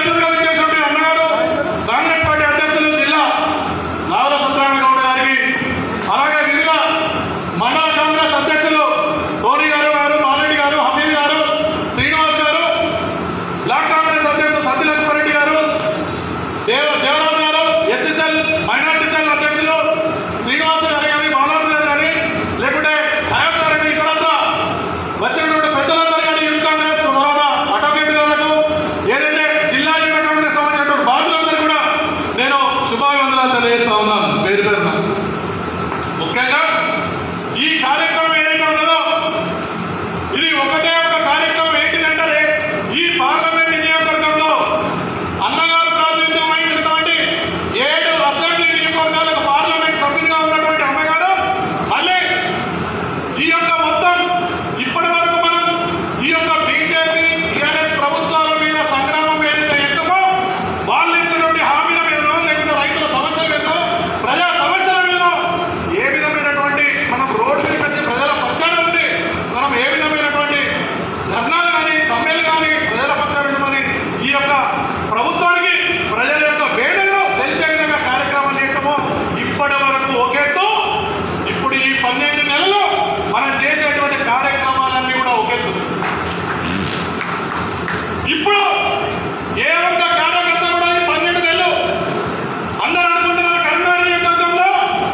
అతిథిగా విచ్చేసినటువంటి అన్నగారు కాంగ్రెస్ పార్టీ అధ్యక్షులు జిల్లా నావల సత్యనారాయణ గౌడ్ గారికి అలాగే వివిధ మండల కాంగ్రెస్ అధ్యక్షులు టోనీ గారు గారు మారెడ్డి గారు హమీద్ గారు శ్రీనివాస్ గారు బ్లాక్ కాంగ్రెస్ అధ్యక్షులు సత్యలక్ష్మారెడ్డి గారు దేవ దేవరాజు గారు ఎస్ఎస్ఎల్ మైనార్టీ సెల్ అధ్యక్షులు శ్రీనివాస గారు కానీ బాలాజీ గారు కానీ లేకుంటే సాహెబ్ గారు కానీ ఇతరత్ర వచ్చినటువంటి పెద్దలందరూ కానీ యూత్ కాంగ్రెస్ తర్వాత అడ్వకేట్ గారులకు ఏదైతే జిల్లా యువ కాంగ్రెస్ సంబంధించినటువంటి బాధ్యులందరూ కూడా నేను శుభాభివందనాలు తెలియజేస్తా ఉన్నాను పేరు పేరున ముఖ్యంగా ఈ కార్యక్రమం ఏదైతే ఉన్నదో ఇది ఒకటే ఒక కార్యక్రమం ఏంటిదంటే ఈ పార్లమెంట్ నియోజకవర్గంలో అన్నగారు ప్రాతినిధ్యం వహించినటువంటి ఏడు అసెంబ్లీ నియోజకవర్గాలకు పార్లమెంట్ సభ్యునిగా ఉన్నటువంటి అన్నగారు మళ్ళీ ఈ యొక్క మొత్తం ఇప్పటి వరకు మనం ఈ యొక్క బీజేపీ టీఆర్ఎస్ ప్రభుత్వాల మీద సంగ్రామం ఏదైతే ఇష్టమో వాళ్ళు ఇచ్చినటువంటి హామీల మీదనో లేకుంటే రైతుల సమస్యల మీదనో ప్రజా సమస్యల మీదనో ఏ విధమైనటువంటి మనం రోడ్డు మీదకి వచ్చి ప్రజల పక్షాన ఉండి మనం ఏ విధమైనటువంటి ధర్నాలు కానీ సమ్మెలు కానీ ప్రజల పక్షాన ఉండమని ఈ యొక్క ప్రభుత్వానికి ప్రజల యొక్క వేడుకలు తెలిసే విధంగా కార్యక్రమాలు చేస్తామో ఇప్పటి వరకు ఒకెత్తు ఇప్పుడు ఈ పన్నెండు నెలలు మనం చేసేటువంటి కార్యక్రమాలన్నీ కూడా ఒకెత్తు ఇప్పుడు ఏ ఒక్క కార్యకర్త కూడా ఈ పన్నెండు నెలలు అందరూ అనుకుంటున్నారు కరీంనగర్ నియోజకవర్గంలో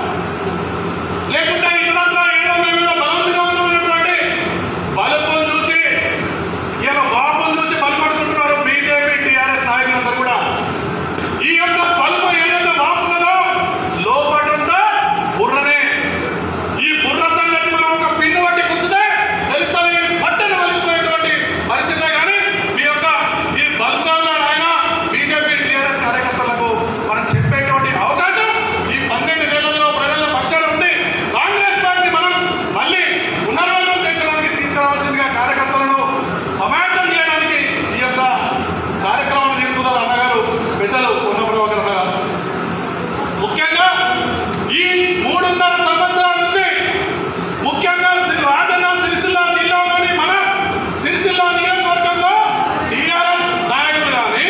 లేకుంటే ఇతరత్ర ఏదో మేము ఏదో బలవంతంగా ఉన్నామనేటువంటి బలుపులు చూసి ఇలా బాబులు చూసి బలపడుకుంటున్నారు బీజేపీ టీఆర్ఎస్ నాయకులందరూ కూడా ఈ యొక్క బలుపు ఏదైతే బాబు ఉన్నదో లోపటంతా బుర్రనే ఈ బుర్ర సంగతి మనం ఒక పిన్ను బట్టి కూర్చుతే తెలుస్తుంది పట్టణ వలిగిపోయేటువంటి పరిస్థితే కానీ మీ యొక్క ఈ బల్కాల ఆయన బీజేపీ టీఆర్ఎస్ కార్యకర్తలకు మనం చెప్పేటువంటి అవకాశం ఈ పన్నెండు నెలల్లో ప్రజల పక్షాన ఉంది కాంగ్రెస్ పార్టీ మనం మళ్ళీ పునర్వలం తెచ్చడానికి తీసుకురావాల్సిందిగా కార్యకర్తలను సమాయత్తం చేయడానికి ఈ యొక్క కార్యక్రమాన్ని తీసుకున్నారు అన్నగారు పెద్దలు పొన్న ప్రభాకర్ అన్న గారు ముఖ్యంగా ఈ మూడున్నర సంవత్సరాల నుంచి ముఖ్యంగా శ్రీ రాజన్న సిరిసిల్ల జిల్లాలోని మన సిరిసిల్ల నియోజకవర్గంలో టీఆర్ఎస్ నాయకులు కానీ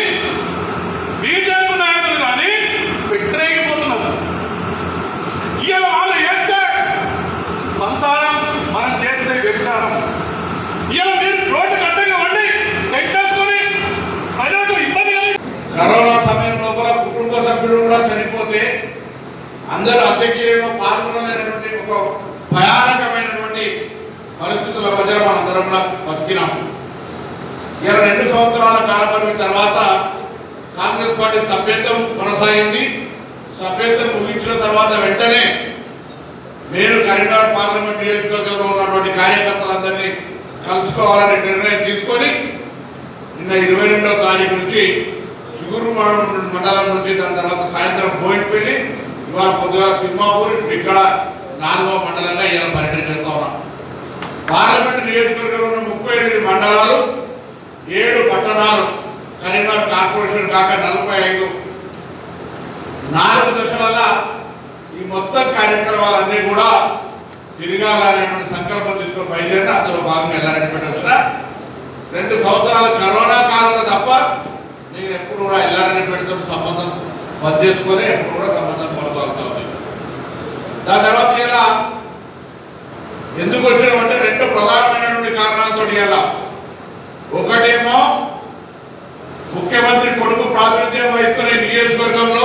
బీజేపీ నాయకులు కానీ పెట్టరేగిపోతున్నారు ఇవాళ వాళ్ళు చేస్తే సంసారం మనం చేస్తే వ్యభిచారం ఇవాళ మీరు రోడ్డు కట్టగా వండి తెచ్చేసుకొని ప్రజలకు ఇబ్బంది కలిగి కరోనా సమయం లోపల కుటుంబ సభ్యులు కూడా చనిపోతే అందరూ అంత్యక్రియలో పాల్గొనలేనటువంటి ఒక భయానకమైనటువంటి పరిస్థితుల మధ్య మనం అందరం కూడా బతికినాం ఇలా రెండు సంవత్సరాల కాలపరిమి తర్వాత కాంగ్రెస్ పార్టీ సభ్యత్వం కొనసాగింది సభ్యత్వం ముగించిన తర్వాత వెంటనే నేను కరీంనగర్ పార్లమెంట్ నియోజకవర్గంలో ఉన్నటువంటి కార్యకర్తలందరినీ కలుసుకోవాలని నిర్ణయం తీసుకొని నిన్న ఇరవై రెండవ తారీఖు నుంచి చిగురు మండలం మండలం నుంచి దాని తర్వాత సాయంత్రం బోయినపల్లి ఇవాళ పొద్దుగాల తిమ్మాపూర్ ఇప్పుడు ఇక్కడ నాలుగవ మండలంగా ఇలా పర్యటన చేస్తా ఉన్నాం పార్లమెంట్ నియోజకవర్గంలో ఉన్న ముప్పై ఎనిమిది మండలాలు ఏడు పట్టణాలు కరీంనగర్ కార్పొరేషన్ కాక నలభై ఐదు నాలుగు దశల ఈ మొత్తం కార్యక్రమాలన్నీ కూడా తిరగాలనేటువంటి సంకల్పం తీసుకొని బయలుదేరి అందులో భాగంగా వెళ్ళాలనేటువంటి వచ్చిన రెండు సంవత్సరాల కరోనా కాలంలో తప్ప నేను ఎప్పుడు కూడా వెళ్ళాలనేటువంటి సంబంధం బంద్ చేసుకొని ఎప్పుడు కూడా సంబంధం కొనసాగుతా ఉంది దాని తర్వాత ఇలా ఎందుకు వచ్చినామంటే రెండు ప్రధానమైనటువంటి కారణాలతో ఇలా ఒకటేమో ముఖ్యమంత్రి కొడుకు ప్రాతినిధ్యం వహిస్తున్న ఈ నియోజకవర్గంలో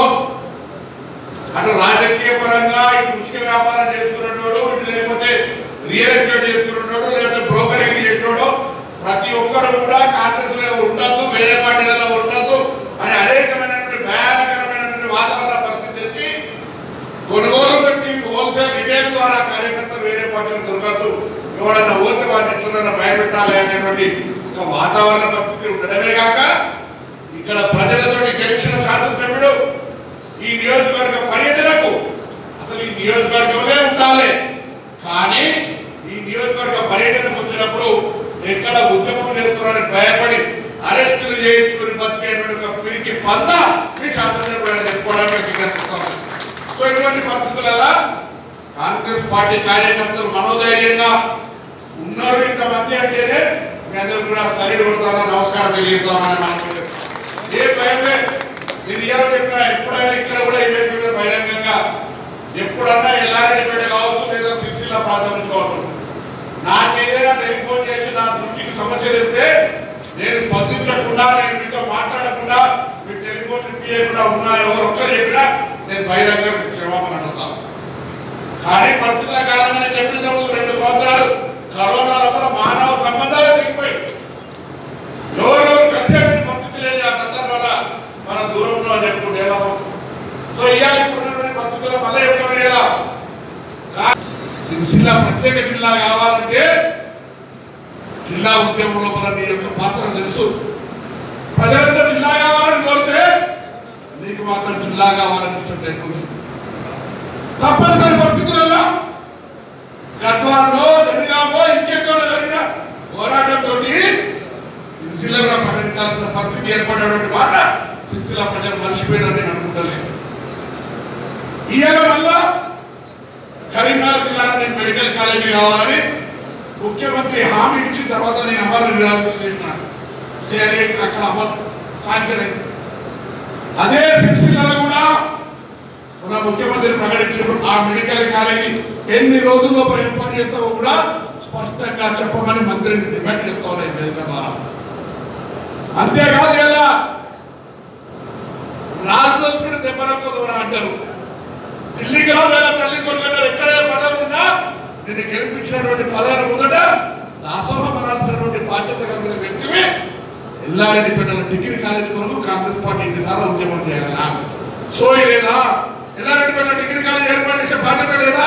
అటు రాజకీయ పరంగా ఇటు కృషి వ్యాపారం చేసుకున్నవాడు ఇటు లేకపోతే రియల్ ఎస్టేట్ చేసుకున్నవాడు లేకపోతే బ్రోకరింగ్ చేసినోడు ప్రతి ఒక్కరు కూడా కాంగ్రెస్ లో ఉండొద్దు వేరే పార్టీలలో ఉండొద్దు అని అనేకమైనటువంటి భయానకరమైనటువంటి వాతావరణ పరిస్థితి తెచ్చి కొనుగోలు పెట్టి హోల్సేల్ రిటైల్ ద్వారా కార్యకర్తలు వేరే పార్టీలు దొరకద్దు ఎవడన్నా పోతే వారిని ఎట్లన్నా భయపెట్టాలి అనేటువంటి ఒక వాతావరణ పరిస్థితి ఉండడమే కాక ఇక్కడ ప్రజలతోటి గెలిచిన శాసనసభ్యుడు ఈ నియోజకవర్గ పర్యటనకు అసలు ఈ నియోజకవర్గంలో ఉండాలి కానీ ఈ నియోజకవర్గ పర్యటనకు వచ్చినప్పుడు ఎక్కడ ఉద్యమం జరుగుతున్నారని భయపడి అరెస్టులు చేయించుకుని బతికేటువంటి ఒక పిరికి పంద మీ శాసనసభ్యుడు అని చెప్పుకోవడానికి విజ్ఞప్తిస్తాను. సో ఇటువంటి పరిస్థితులలో కాంగ్రెస్ పార్టీ కార్యకర్తలు మనోధైర్యంగా ఉన్నారు ఇంతమంది అంటేనే మీ అందరూ కూడా సరైన కొడతానో నమస్కారం తెలియజేస్తామని మనం ఏ టైంలే మీరు ఇవాళ చెప్పిన ఎప్పుడైనా ఇక్కడ కూడా ఇదే చెప్పిన బహిరంగంగా ఎప్పుడన్నా ఎల్లారెడ్డిపేట కావచ్చు లేదా సిరిసిల్ల ప్రాంతం నుంచి కావచ్చు నాకేదైనా టెలిఫోన్ చేసి నా దృష్టికి సమస్య తెస్తే నేను స్పందించకుండా నేను మీతో మాట్లాడకుండా మీ టెలిఫోన్ లిఫ్ట్ చేయకుండా ఉన్నా ఎవరు ఒక్కరు చెప్పినా నేను బహిరంగ క్షమాపణ అడుగుతాను కానీ పరిస్థితుల కారణంగా నేను చెప్పినప్పుడు రెండు సంవత్సరాలు కరోనా లోపల మానవ సంబంధాలు దిగిపోయి ఎవరెవరు కలిసేటువంటి పరిస్థితి లేని ఆ సందర్భాల మన దూరంలో చెప్పుకుంటే ఎలా ఉంటుంది? సో ఇవాళ ఇప్పుడున్నటువంటి పరిస్థితుల్లో మళ్ళీ చెప్తామని ఎలా కా- సిరిసిల్ల ప్రత్యేక జిల్లా కావాలంటే జిల్లా ఉద్యమం లోపల నీ యొక్క పాత్ర తెలుసు ప్రజలంతా జిల్లా కావాలని కోరితే నీకు మాత్రం జిల్లా కావాలని ఇష్టం లేకుండా తప్పనిసరి పరిస్థితులలో గద్వాలలో జనగామో ఇంకెక్కడో జరిగిన పోరాటంతో సిరిసిల్ల ప్రకటించాల్సిన పరిస్థితి ఏర్పడినటువంటి మాట సిరిసిల్ల ప్రజలు మర్చిపోయినని నేను అనుకుంటలేదు ఇవాళ మళ్ళా కరీంనగర్ జిల్లాలో నేను మెడికల్ కాలేజీ కావాలని ముఖ్యమంత్రి హామీ ఇచ్చిన తర్వాత నేను అమలు నిరాశ చేసిన చేయాలి అక్కడ అమలు కాంచలేదు అదే సిరిసిల్లలో కూడా మన ముఖ్యమంత్రి ప్రకటించారు ఆ మెడికల్ కాలేజీ ఎన్ని రోజుల్లో ఏర్పాటు చేస్తామో కూడా స్పష్టంగా చెప్పమని మంత్రిని డిమాండ్ చేస్తా ఉన్నాయి ఈ వేదిక ద్వారా అంతేకాదు ఇలా రాజదర్శకుడు దెబ్బలక్కదు అంటారు ఢిల్లీకి రాజైన తల్లి కొడుకుంటారు ఎక్కడే పదవి ఉన్నా నేను గెలిపించినటువంటి పదవి ముందట దాసోహం అనాల్సినటువంటి బాధ్యత కలిగిన వ్యక్తివి ఎల్లారెడ్డి పెట్టిన డిగ్రీ కాలేజ్ కొరకు కాంగ్రెస్ పార్టీ ఎన్నిసార్లు ఉద్యమం చేయాలా సోయి లేదా ఎల్లారెడ్డి పెట్టిన డిగ్రీ కాలేజ్ ఏర్పాటు చేసే బాధ్యత లేదా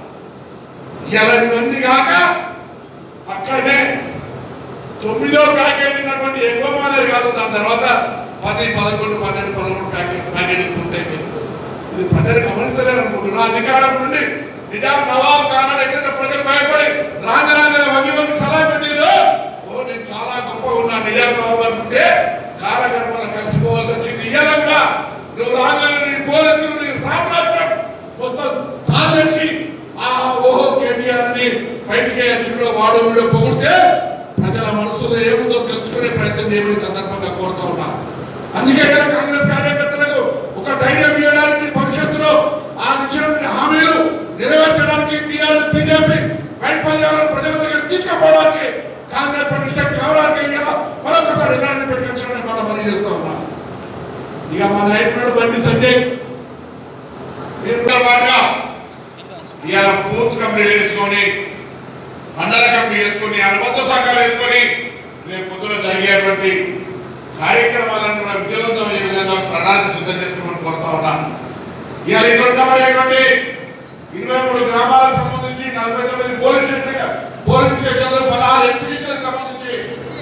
ఇలా ఇవన్నీ కాక పక్కనే తొమ్మిదో ప్యాకేజ్ ఉన్నటువంటి ఎక్కువ మానేది కాదు దాని తర్వాత పది పదకొండు పన్నెండు పదమూడు ప్యాకేజ్ ప్యాకేజీ పూర్తయింది ఇది ప్రజలు గమనిస్తలేరు అనుకుంటున్నారు అధికారం నుండి నిజాం నవాబ్ కానాడు ఎట్లయితే ప్రజలు భయపడి రాంగ రాంగ వంగి వంగి సలహా పెట్టిరు ఓ నేను చాలా గొప్పగా ఉన్నా నిజాం నవాబ్ అనుకుంటే కాలగర్భాలు కలిసిపోవాల్సి వచ్చింది ఇయ్యాల కూడా నువ్వు రాగానే నీ పోలీసులు నీ సామ్రాజ్యం మొత్తం తాళేసి ఆ ఓహో కేటీఆర్ అని బయటికి వచ్చిన వాడు వీడు పొగిడితే ప్రజల మనసులో ఏముందో తెలుసుకునే ప్రయత్నం చేయమని సందర్భంగా కోరుతా ఉన్నా అందుకే కదా కాంగ్రెస్ కార్యకర్తలకు ఒక ధైర్యం ఇవ్వడానికి భవిష్యత్తులో ఆ ఇచ్చినటువంటి హామీలు నెరవేర్చడానికి టీఆర్ఎస్ బీజేపీ వైఫల్యాలను ప్రజల దగ్గర తీసుకుపోవడానికి కాంగ్రెస్ ప్రతిష్ట కావడానికి ఇలా మరొకసారి ఎలాంటి పెట్టుకొచ్చిన మాట మరీ చేస్తా ఉన్నా ఇక మా నాయకుడు బండి సంజయ్ మీరు బాగా ఇవాళ బూత్ కంప్లీట్ చేసుకొని మండల కమిటీ వేసుకొని అనుబంధ సంఘాలు వేసుకొని రేపు పొద్దున జరిగేటువంటి కార్యక్రమాలను కూడా విజయవంతమయ్యే విధంగా ప్రణాళిక సిద్ధం చేసుకోమని కోరుతా ఉన్నాను ఇవాళ ఇక్కడ ఉండబడేటువంటి ఇరవై మూడు గ్రామాలకు సంబంధించి నలభై తొమ్మిది పోలీస్ స్టేషన్ పోలీస్ స్టేషన్లు పదహారు ఎంపీటీసీలకు సంబంధించి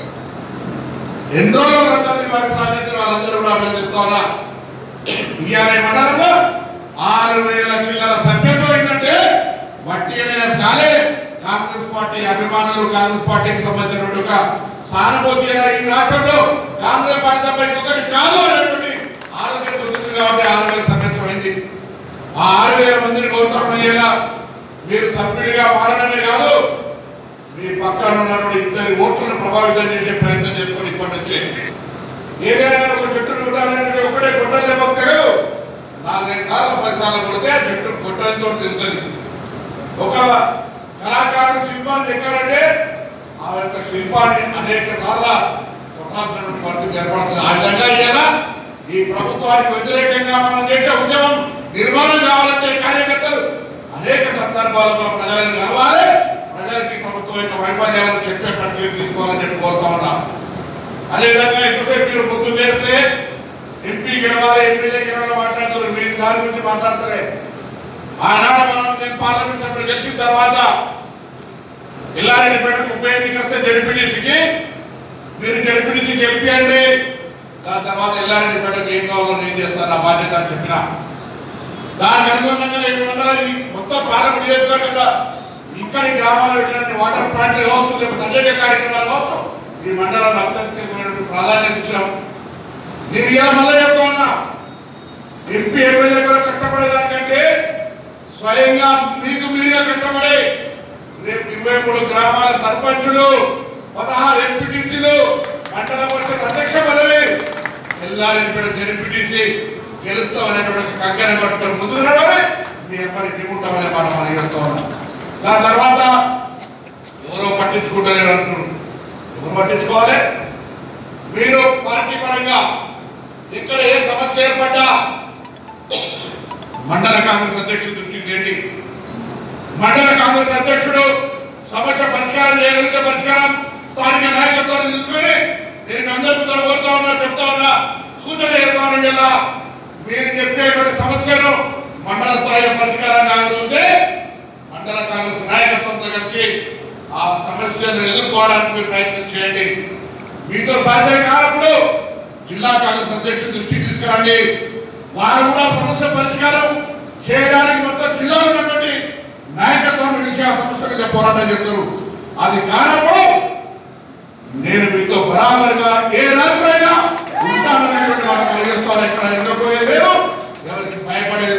ఎన్నో రోజులందరినీ వారికి సహకరించిన వాళ్ళందరూ కూడా అభినందిస్తా ఉన్నా ఇవాళ ఈ మండలంలో ఆరు వేల చిల్లర సభ్యత్వం ఏంటంటే వట్టి అనేది కాలే కాంగ్రెస్ పార్టీ అభిమానులు కాంగ్రెస్ పార్టీకి సంబంధించినటువంటి ఒక సానుభూతి ఈ రాష్ట్రంలో కాంగ్రెస్ పార్టీ తప్ప ఇంకొకటి కాదు అనేటువంటి ఆలోచన వచ్చింది కాబట్టి ఆరు వేల సభ్యత్వం అయింది ఆ ఆరు వేల మందిని కోరుతామయ్యేలా మీరు సభ్యుడిగా మారడమే కాదు మీ పక్కన ఉన్నటువంటి ఇద్దరి ఓట్లను ప్రభావితం చేసే ప్రయత్నం చేసుకొని ఇప్పటి నుంచి ఏదైనా ఒక చెట్టును కొట్టాలంటే ఒకటే కొట్టలే భక్తలు నాలుగైదు సార్లు పది సార్లు కొడితే ఆ చెట్టు కొట్టని చోటు తిరుగుతుంది ఒక కళాకారుడు శిల్పాన్ని ఎక్కాలంటే ఆ యొక్క శిల్పాన్ని అనేక సార్లు కొట్టాల్సినటువంటి పరిస్థితి ఏర్పడుతుంది ఆ విధంగా ఇవాళ ఈ ప్రభుత్వానికి వ్యతిరేకంగా మనం చేసే ఉద్యమం నిర్మాణం కావాలంటే కార్యకర్తలు అనేక సందర్భాలలో ప్రజలను కలవాలి ప్రజలకి ప్రభుత్వం యొక్క వైఫల్యాలను చెప్పే ప్రక్రియ తీసుకోవాలని చెప్పి కోరుతా ఉన్నాం అదేవిధంగా ఎంతసేపు మీరు పొద్దున్న చేస్తే ఎంపీ గెలవాలి ఎమ్మెల్యే గెలవాలి మాట్లాడుతారు మీరు దాని గురించి మాట్లాడతలే ఆనాడు మనం నేను పార్లమెంట్ సభ్యుడు గెలిచిన తర్వాత ఎల్లారెడ్డిపేటకు ఉప ఎన్నిక వస్తే జడ్పీటీసీకి మీరు జడ్పీటీసీ గెలిపియండి దాని తర్వాత ఎల్లారెడ్డిపేటకు ఏం కావాలో నేను చేస్తాను ఆ బాధ్యత అని చెప్పిన దానికి అనుగుణంగా నేను ఉండాలి మొత్తం పార్లమెంట్ నియోజకవర్గంగా ఇక్కడ ఈ గ్రామాల్లో పెట్టినటువంటి వాటర్ ప్లాంట్లు కావచ్చు లేకపోతే అనేక కార్యక్రమాలు కావచ్చు ఈ మండలాన్ని అత్యధికమైనటువంటి ప్రాధాన్యత ఇచ్చాం నేను ఇలా మళ్ళీ చెప్తా ఉన్నా ఎంపీ ఎమ్మెల్యే కూడా కష్టపడేదానికంటే స్వయంగా మీకు మీరే కష్టపడి రేపు ఇరవై మూడు గ్రామాల సర్పంచులు పదహారు ఎంపీటీసీలు మండల పరిషత్ అధ్యక్ష పదవి ఎల్లారెడ్డిపేట జడ్పీటీసీ గెలుస్తాం అనేటువంటి కంకణ పట్టుకొని ముందుకు నడవాలి మీ ఎప్పటికీ ఉంటామనే మాట మనం చేస్తూ ఉన్నాం దాని తర్వాత ఎవరో పట్టించుకుంటలేరు అంటున్నారు ఎవరు పట్టించుకోవాలి మీరు పార్టీ పరంగా ఇక్కడ ఏ సమస్య ఏర్పడ్డా మండల కాంగ్రెస్ అధ్యక్షుడు దృష్టికి తేండి మండల కాంగ్రెస్ అధ్యక్షుడు సమస్య పరిష్కారం చేయగలిగితే పరిష్కారం స్థానిక నాయకత్వాన్ని తీసుకొని నేను అందరికీ కూడా కోరుతా ఉన్నా చెప్తా ఉన్నా సూచన ఏర్పాటు జిల్లా మీరు చెప్పేటువంటి సమస్యను మండల స్థాయిలో పరిష్కారం కాగలిగితే మండల కాంగ్రెస్ నాయకత్వంతో కలిసి ఆ సమస్యను ఎదుర్కోవడానికి మీరు ప్రయత్నం చేయండి మీతో సాధ్యం కానప్పుడు జిల్లా కాంగ్రెస్ అధ్యక్షుడు దృష్టికి తీసుకురండి వారు కూడా సమస్య పరిష్కారం చేయడానికి మొత్తం జిల్లాలో ఉన్నటువంటి నాయకత్వం పిలిచి ఆ సమస్య మీద పోరాటం చెప్తారు అది కానప్పుడు నేను మీతో బరాబరుగా ఏ రాత్రైనా ఉంటాననేటువంటి మాట కలిగిస్తాను ఇక్కడ ఎందుకు లేదు ఎవరికి భయపడేది